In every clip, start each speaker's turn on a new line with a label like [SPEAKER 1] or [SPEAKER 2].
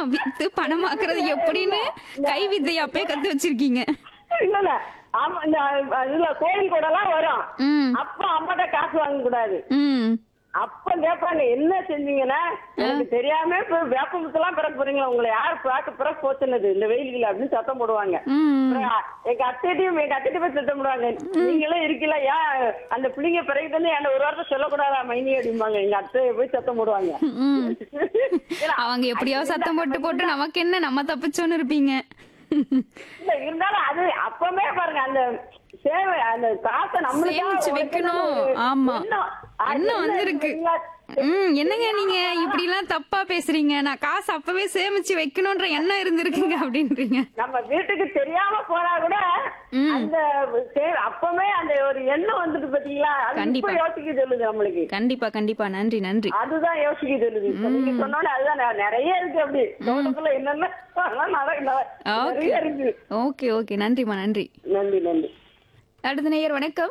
[SPEAKER 1] With பணமாக்குறது எப்படின்னு கை வித்தை அப்பயே கத்து வச்சிருக்கீங்க
[SPEAKER 2] இல்ல இல்ல ஆமா இந்த இதுல கோயில் கூட எல்லாம் வரும்
[SPEAKER 1] ம்
[SPEAKER 2] அப்ப அம்மாட்ட காசு வாங்க கூடாது
[SPEAKER 1] ம்
[SPEAKER 2] அப்ப கேட்பாங்க என்ன செஞ்சீங்கன்னா எனக்கு தெரியாம இப்ப வேப்ப முத்தெல்லாம் பிறக்க போறீங்களா உங்களை யார் பார்க்க பிறக்க போச்சுனது இந்த வெயில்ல அப்படின்னு சத்தம் போடுவாங்க
[SPEAKER 1] ம்
[SPEAKER 2] அப்புறம் எங்க அத்தையும் எங்க அத்தையும் போய் சத்தம் போடுவாங்க நீங்களும் இருக்கல ஏன் அந்த பிள்ளைங்க பிறகு தானே என்ன ஒரு வாரத்தை சொல்லக்கூடாதா மைனி அப்படிம்பாங்க எங்க அத்தையை போய் சத்தம் போடுவாங்க
[SPEAKER 1] ம்
[SPEAKER 2] ஏன்னா,
[SPEAKER 1] அவங்க எப்படியாவது சத்தம் போட்டு போட்டு நமக்கு என்ன நம்ம தப்பிச்சோன்னு இருப்பீங்க
[SPEAKER 2] இல்ல இருந்தாலும் அது அப்பவே பாருங்க அந்த சேவை அந்த காசை நம்மளுக்காக
[SPEAKER 1] சேமிச்சு வைக்கணும்.
[SPEAKER 2] உழைக்கணும் ஒரு
[SPEAKER 1] ஆமா.
[SPEAKER 2] எண்ணம். அது
[SPEAKER 1] எண்ணம் வந்திருக்கு.
[SPEAKER 2] இல்ல,
[SPEAKER 1] ம் என்னங்க நீங்க இப்படி எல்லாம் தப்பா பேசுறீங்க நான் காசு அப்பவே சேமிச்சு வைக்கணும்ன்ற எண்ணம் இருந்திருக்குங்க அப்படின்றீங்க
[SPEAKER 2] நம்ம வீட்டுக்கு தெரியாம போனா கூட
[SPEAKER 1] ம்.
[SPEAKER 2] அந்த சே- அப்பவே அந்த ஒரு எண்ணம் வந்துட்டு பாத்தீங்களா அது இப்ப
[SPEAKER 1] கண்டிப்பா.
[SPEAKER 2] யோசிக்க சொல்லுது நம்மளுக்கு
[SPEAKER 1] கண்டிப்பா கண்டிப்பா நன்றி நன்றி
[SPEAKER 2] அதுதான் யோசிக்க சொல்லுது இப்ப நீங்க சொன்னோட அதுதான் நெ- நிறைய இருக்கு அப்படி தோட்டத்துல என்னென்ன அதெல்லாம் நட-
[SPEAKER 1] ஓகே
[SPEAKER 2] நிறைய இருக்கு
[SPEAKER 1] ஓகே ஓகே நன்றிம்மா நன்றி
[SPEAKER 2] நன்றி நன்றி
[SPEAKER 1] அடுத்த நேயர் வணக்கம்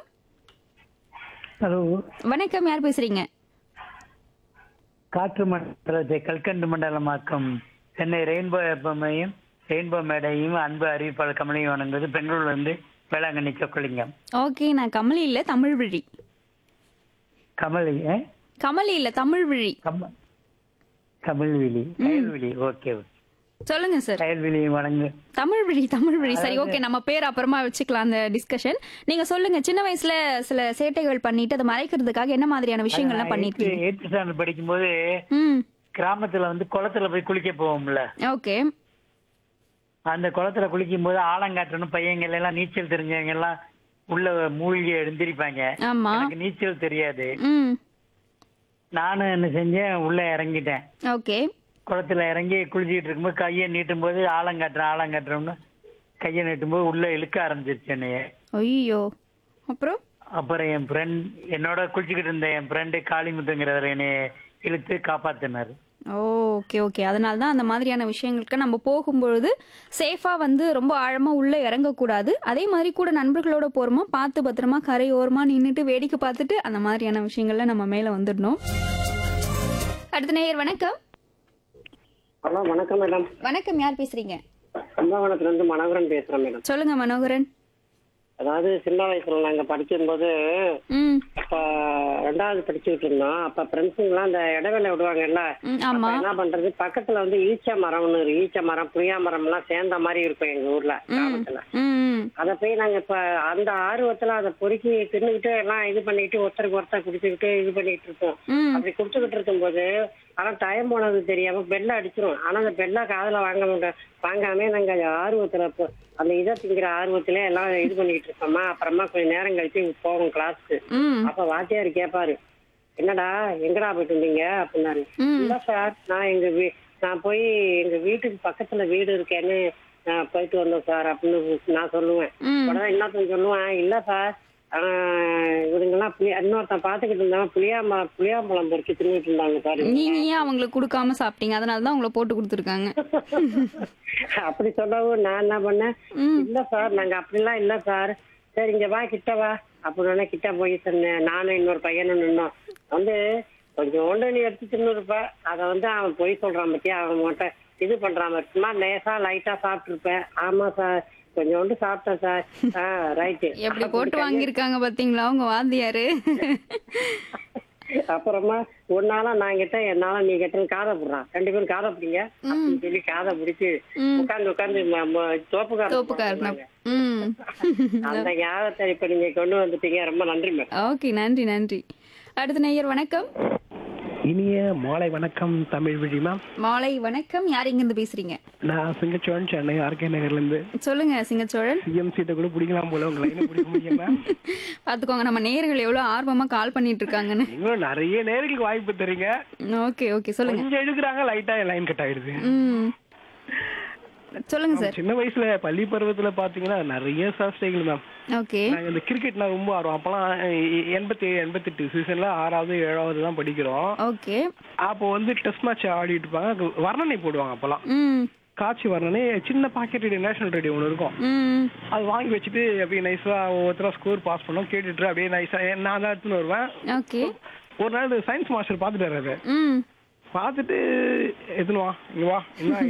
[SPEAKER 3] ஹலோ
[SPEAKER 1] வணக்கம் யார் பேசுறீங்க
[SPEAKER 3] காற்று மண்டலத்தை கல்கண்டு மண்டலமாக்கும் சென்னை ரெயின்போ எப்பமையும் ரெயின்போ மேடையும் அன்பு அறிவிப்பாளர் கமலையும் வணங்குவது பெங்களூர்ல இருந்து வேளாங்கண்ணி சொக்கலிங்கம்
[SPEAKER 1] ஓகே நான் கமலி இல்ல தமிழ் விழி
[SPEAKER 3] கமலி ஏ?
[SPEAKER 1] கமலி இல்ல தமிழ் விழி
[SPEAKER 3] கம கமல்விழி கயல்விழி ஓகே
[SPEAKER 1] சொல்லுங்க சார்
[SPEAKER 3] கயல்விழி வணங்கு
[SPEAKER 1] தமிழ் விழி தமிழ் விழி சரி ஓகே நம்ம பேர் அப்புறமா வச்சுக்கலாம் அந்த டிஸ்கஷன் நீங்க சொல்லுங்க சின்ன வயசுல சில சேட்டைகள் பண்ணிட்டு அதை மறைக்கிறதுக்காக என்ன மாதிரியான விஷயங்கள்லாம் பண்ணிருக்கீங்க
[SPEAKER 3] எயித்து ஸ்டாண்டர்ட் படிக்கும்போது
[SPEAKER 1] ம்
[SPEAKER 3] கிராமத்துல வந்து குளத்துல போய் குளிக்க போவோம்ல
[SPEAKER 1] ஓகே
[SPEAKER 3] அந்த குளத்துல குளிக்கும் போது ஆலங்காட்டணும் பையங்கள் எல்லாம் நீச்சல் தெரிஞ்சவங்க எல்லாம் உள்ள மூழ்கி எழுந்திருப்பாங்க
[SPEAKER 1] ஆமா
[SPEAKER 3] எனக்கு நீச்சல் தெரியாது
[SPEAKER 1] ம்
[SPEAKER 3] நானும் என்ன செஞ்சேன் உள்ள இறங்கிட்டேன்
[SPEAKER 1] ஓகே
[SPEAKER 3] குளத்துல இறங்கி குளிச்சுட்டு இருக்கும்போது கையை நீட்டும் போது ஆலங்காட்டுறேன் ஆலங்காட்டுறோம்னு கையை நீட்டும் போது உள்ள இழுக்க ஆரம்பிச்சிருச்சு என்னைய
[SPEAKER 1] ஐயோ அப்புறம்
[SPEAKER 3] அப்புறம் என் ஃப்ரெண்ட் என்னோட குளிச்சுக்கிட்டு இருந்த என் ஃப்ரெண்டு காளிமுத்துங்கிறவர் என்னைய இழுத்து காப்பாத்தினாரு
[SPEAKER 1] ஓகே ஓகே அதனால தான் அந்த மாதிரியான விஷயங்களுக்கு நம்ம போகும்பொழுது சேஃபா வந்து ரொம்ப ஆழமா உள்ள இறங்கக்கூடாது அதே மாதிரி கூட நண்பர்களோட போறோமா பார்த்து பத்திரமா கரையோரமா நின்னுட்டு வேடிக்கை பார்த்துட்டு அந்த மாதிரியான விஷயங்கள்ல நம்ம மேல வந்துடணும் அடுத்த நேயர் வணக்கம்
[SPEAKER 2] ஹலோ வணக்கம் மேடம்
[SPEAKER 1] வணக்கம் யார் பேசுறீங்க
[SPEAKER 2] கும்பகோணத்துல இருந்து மனோகரன் பேசுறேன் மேடம்
[SPEAKER 1] சொல்லுங்க மனோகரன்
[SPEAKER 2] அதாவது சின்ன வயசுல நாங்க படிக்கும்போது
[SPEAKER 1] ம்
[SPEAKER 2] அப்ப ரெண்டாவது படிச்சுட்டு இருந்தோம் அப்ப ஃப்ரெண்ட்ஸுங்கெல்லாம் அந்த இடைவேளை விடுவாங்கல்ல
[SPEAKER 1] ம், ஆமா
[SPEAKER 2] அப்ப என்ன பண்றது பக்கத்துல வந்து ஈச்ச மரம்னு ஒரு ஈச்ச மரம் புளியா மரம் எல்லாம் சேர்ந்த மாதிரி இருக்கும் எங்க ஊர்ல கிராமத்துல
[SPEAKER 1] ம் ம்
[SPEAKER 2] அத போய் நாங்க இப்ப அந்த ஆர்வத்துல அதை பொறுக்கி தின்னுக்கிட்டு எல்லாம் இது பண்ணிட்டு ஒருத்தருக்கு ஒருத்தர் குடிச்சுக்கிட்டு இது பண்ணிட்டு இருப்போம்
[SPEAKER 1] ம்
[SPEAKER 2] அப்படி குடிச்சுக்கிட்டு இருக்கும்போது ஆனா டைம் போனது தெரியாம பெல்ல அடிச்சிரும் ஆனா அந்த பெல்ல காதுல வாங்க மாட்டோம் வாங்காம நாங்க அது ஆர்வத்துல இப்போ அந்த இதை திங்கிற ஆர்வத்துல எல்லாம் இது பண்ணிட்டு இருப்போமா அப்புறமா கொஞ்ச நேரம் கழிச்சு போவோம் கிளாஸ்க்கு
[SPEAKER 1] ம்
[SPEAKER 2] அப்ப வாத்தியார் கேட்பாரு என்னடா எங்கடா போயிட்டு இருந்தீங்க அப்படின்னாரு
[SPEAKER 1] ம்.
[SPEAKER 2] இல்ல சார் நான் எங்க வீ நான் போய் எங்க வீட்டுக்கு பக்கத்துல வீடு இருக்கேன்னு நான் போயிட்டு வந்தோம் சார் அப்படின்னு நான் சொல்லுவேன்
[SPEAKER 1] ம்
[SPEAKER 2] உடனே இன்னொருத்தன் சொல்லுவேன் இல்ல சார் ஆஹ் இவனுங்கெல்லாம் புளி இன்னொருத்தன் பாத்துக்கிட்டு இருந்தாங்க புளியாம புளியாம்பழம் பொறுக்கி தின்னுட்டு இருந்தாங்க சார்
[SPEAKER 1] நீங்க ஏன் அவங்களுக்கு கொடுக்காம சாப்பிட்டீங்க அதனால தான் உங்களை போட்டு கொடுத்துருக்காங்க
[SPEAKER 2] அப்படி சொல்லவும் நான் என்ன பண்ணேன்
[SPEAKER 1] ம்
[SPEAKER 2] இல்ல சார் நாங்க அப்படிலாம் இல்ல சார் சரி இங்க வா கிட்ட வா அப்படின்னு கிட்ட போய் சொன்னேன் நானும் இன்னொரு பையனும் நின்னோம் வந்து கொஞ்சோண்டு நீ எடுத்து தின்னுருப்ப அத வந்து அவன் பொய் சொல்றான் பத்தியா அவன் மட்டும் இது பண்றான் சும்மா லேசா லைட்டா சாப்பிட்டுருப்பேன் ஆமா சார் கொஞ்சோண்டு சாப்பிட்டேன் சார் ஆ ரைட்டு
[SPEAKER 1] எப்படி போட்டு வாங்கியிருக்காங்க பாத்தீங்களா உங்க வாத்தியாரு
[SPEAKER 2] அப்புறமா உன்னால நான் கிட்ட என்னால நீ கிட்ட காதை போடுறான் ரெண்டு பேரும் காதை பிடிங்க அப்படின்னு சொல்லி காதை பிடிச்சு
[SPEAKER 1] ம்.
[SPEAKER 2] உட்காந்து உட்காந்து தோப்புக்காரன்
[SPEAKER 1] தோப்புக்காரனா ம்
[SPEAKER 2] அந்த ஞாபகத்தை இப்ப நீங்க கொண்டு வந்துட்டீங்க ரொம்ப நன்றி மேடம்
[SPEAKER 1] ஓகே நன்றி நன்றி அடுத்த நேயர் வணக்கம்
[SPEAKER 4] இனிய மாலை வணக்கம் தமிழ் விழி மேம்
[SPEAKER 1] மாலை வணக்கம் யார் இங்கிருந்து பேசுறீங்க
[SPEAKER 4] நான் சிங்கச்சோழன் சென்னை ஆர்கே நகர்ல இருந்து
[SPEAKER 1] சொல்லுங்க சிங்கச்சோழன்
[SPEAKER 4] சிஎம் சீட்டை கூட பிடிக்கலாம் போல உங்க லைனை பிடிக்க முடியும் மேம்
[SPEAKER 1] பாத்துக்கோங்க நம்ம நேயர்கள் எவ்வளவு ஆர்வமா கால் பண்ணிட்டு இருக்காங்கன்னு
[SPEAKER 4] நீங்களும் நிறைய நேர்களுக்கு வாய்ப்பு தரீங்க
[SPEAKER 1] ஓகே ஓகே சொல்லுங்க
[SPEAKER 4] கொஞ்சம் எடுக்கிறாங்க லைட்டா லைன் கட் ஆயிடுது
[SPEAKER 1] ம் சொல்லுங்க சார்
[SPEAKER 4] சின்ன வயசுல பள்ளி பருவத்துல பாத்தீங்கன்னா நிறைய சாஸ்திரிகள் மேம்
[SPEAKER 1] ஓகே
[SPEAKER 4] நாங்க இந்த கிரிக்கெட்னா ரொம்ப ஆர்வம் அப்பெல்லாம் எ- எண்பத்தி ஏழு எண்பத்தெட்டு சீசன்ல ஆறாவது ஏழாவது தான் படிக்கிறோம்
[SPEAKER 1] ஓகே
[SPEAKER 4] அப்போ வந்து டெஸ்ட் மேட்ச் ஆடிட்டு இருப்பாங்க வர்ணனை போடுவாங்க அப்பெல்லாம்
[SPEAKER 1] ம்
[SPEAKER 4] காட்சி வர்ணனை சின்ன பாக்கெட் ரேடியோ நேஷனல் ரேடியோ ஒன்று இருக்கும்
[SPEAKER 1] ம்
[SPEAKER 4] அது வாங்கி வச்சுட்டு அப்படியே நைஸா ஒவ்வொருத்தரா ஸ்கோர் பாஸ் பண்ணோம் கேட்டுட்டு அப்படியே நைஸா நான் தான் எடுத்துன்னு வருவேன்
[SPEAKER 1] ஓகே
[SPEAKER 4] ஒரு நாள் சயின்ஸ் மாஸ்டர் பார்த்துட்டாரு அதை
[SPEAKER 1] ம்
[SPEAKER 4] பார்த்துட்டு எதுன்னு வா இங்க வா என்ன